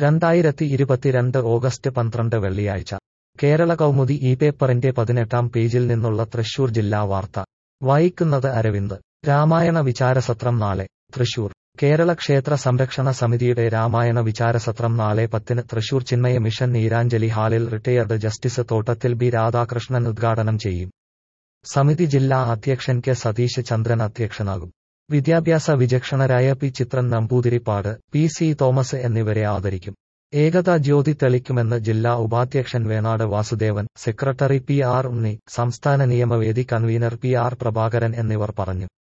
രണ്ടായിരത്തി ഇരുപത്തിരണ്ട് ഓഗസ്റ്റ് പന്ത്രണ്ട് വെള്ളിയാഴ്ച കേരള കൗമുദി ഈ പേപ്പറിന്റെ പതിനെട്ടാം പേജിൽ നിന്നുള്ള തൃശൂർ ജില്ലാ വാർത്ത വായിക്കുന്നത് അരവിന്ദ് രാമായണ വിചാരസത്രം നാളെ തൃശൂർ കേരള ക്ഷേത്ര സംരക്ഷണ സമിതിയുടെ രാമായണ വിചാരസത്രം നാളെ പത്തിന് തൃശൂർ ചിന്മയ മിഷൻ നീരാഞ്ജലി ഹാളിൽ retired justice Thottathil B Radhakrishnan ഉദ്ഘാടനം ചെയ്യും സമിതി ജില്ലാ അധ്യക്ഷൻ കെ സതീഷ് ചന്ദ്രൻ അധ്യക്ഷനാകും വിദ്യാഭ്യാസ വിചക്ഷണരായ P Chithran Namboothiripad P C Thomas എന്നിവരെ ആദരിക്കും ഏകതാ ജ്യോതി തെളിക്കുമെന്ന് ജില്ലാ ഉപാധ്യക്ഷൻ Venad Vasudevan secretary P R Unni സംസ്ഥാന നിയമവേദി കൺവീനർ പി ആർ പ്രഭാകരൻ എന്നിവർ പറഞ്ഞു